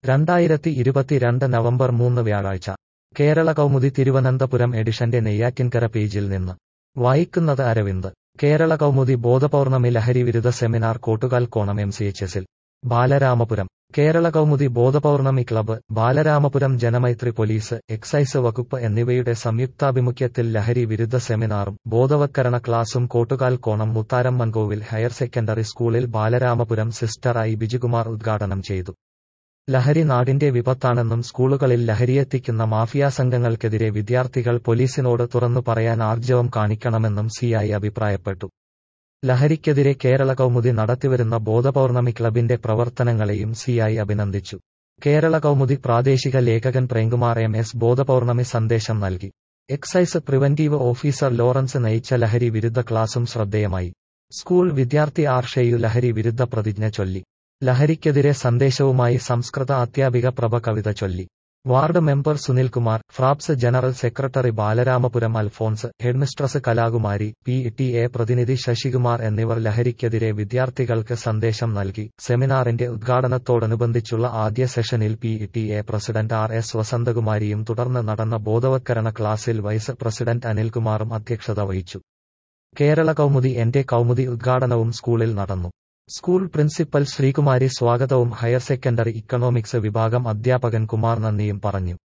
രണ്ടായിരത്തി ഇരുപത്തിരണ്ട് നവംബർ മൂന്ന് വ്യാഴാഴ്ച കേരള കൗമുദി തിരുവനന്തപുരം എഡിഷന്റെ നെയ്യാറ്റിൻകര പേജിൽ നിന്ന് വായിക്കുന്നത് അരവിന്ദ് കേരള കൗമുദി ബോധപൗർണമി ലഹരി വിരുദ്ധ സെമിനാർ കോട്ടുകാൽ കോണം എം സി എച്ച് എസിൽ Balaramapuram Kerala Kaumudi Bodhapournami club Balaramapuram Janamaithri police excise വകുപ്പ് എന്നിവയുടെ സംയുക്താഭിമുഖ്യത്തിൽ ലഹരി വിരുദ്ധ സെമിനാറും ബോധവത്കരണ ക്ലാസും കോട്ടുകാൽ കോണം മുത്താരം മൻകോവിൽ ഹയർ സെക്കൻഡറി സ്കൂളിൽ ബാലരാമപുരം സിസ്റ്റർ ഐ ബിജികുമാർ ഉദ്ഘാടനം ചെയ്തു ലഹരി നാടിന്റെ വിപത്താണെന്നും സ്കൂളുകളിൽ ലഹരിയെത്തിക്കുന്ന മാഫിയ സംഘങ്ങൾക്കെതിരെ വിദ്യാർത്ഥികൾ പോലീസിനോട് തുറന്നു പറയാൻ ആർജവം കാണിക്കണമെന്നും സിഐ അഭിപ്രായപ്പെട്ടു ലഹരിക്കെതിരെ കേരള കൗമുദി നടത്തിവരുന്ന ബോധപൗർണമി ക്ലബിന്റെ പ്രവർത്തനങ്ങളെയും സിഐ അഭിനന്ദിച്ചു കേരള കൗമുദി പ്രാദേശിക ലേഖകൻ പ്രേംകുമാർ എം എസ് ബോധപൗർണമി സന്ദേശം നൽകി എക്സൈസ് പ്രിവന്റീവ് ഓഫീസർ ലോറൻസ് നയിച്ച ലഹരി വിരുദ്ധ ക്ലാസും ശ്രദ്ധേയമായി സ്കൂൾ വിദ്യാർത്ഥി ആർഷേയു ലഹരി വിരുദ്ധ പ്രതിജ്ഞ ചൊല്ലി ലഹരിക്കെതിരെ സന്ദേശവുമായി സംസ്കൃത അധ്യാപിക പ്രഭ കവിത ചൊല്ലി ward member Sunilkumar FRAPS general secretary Balaramapuram Alphonse headmistress Kalakumari P T A പ്രതിനിധി ശശികുമാർ എന്നിവർ ലഹരിക്കെതിരെ വിദ്യാർത്ഥികൾക്ക് സന്ദേശം നൽകി സെമിനാറിന്റെ ഉദ്ഘാടനത്തോടനുബന്ധിച്ചുള്ള ആദ്യ സെഷനിൽ P T A president R S വസന്തകുമാരിയും തുടർന്ന് നടന്ന ബോധവത്കരണ ക്ലാസിൽ വൈസ് പ്രസിഡന്റ് അനിൽകുമാറും അധ്യക്ഷത വഹിച്ചു കേരള കൗമുദി എന്റെ കൗമുദി ഉദ്ഘാടനവും സ്കൂളിൽ നടന്നു സ്കൂൾ പ്രിൻസിപ്പൽ ശ്രീകുമാരി സ്വാഗതവും ഹയർ സെക്കൻഡറി ഇക്കണോമിക്സ് വിഭാഗം അധ്യാപകൻ കുമാർ നന്ദിയും പറഞ്ഞു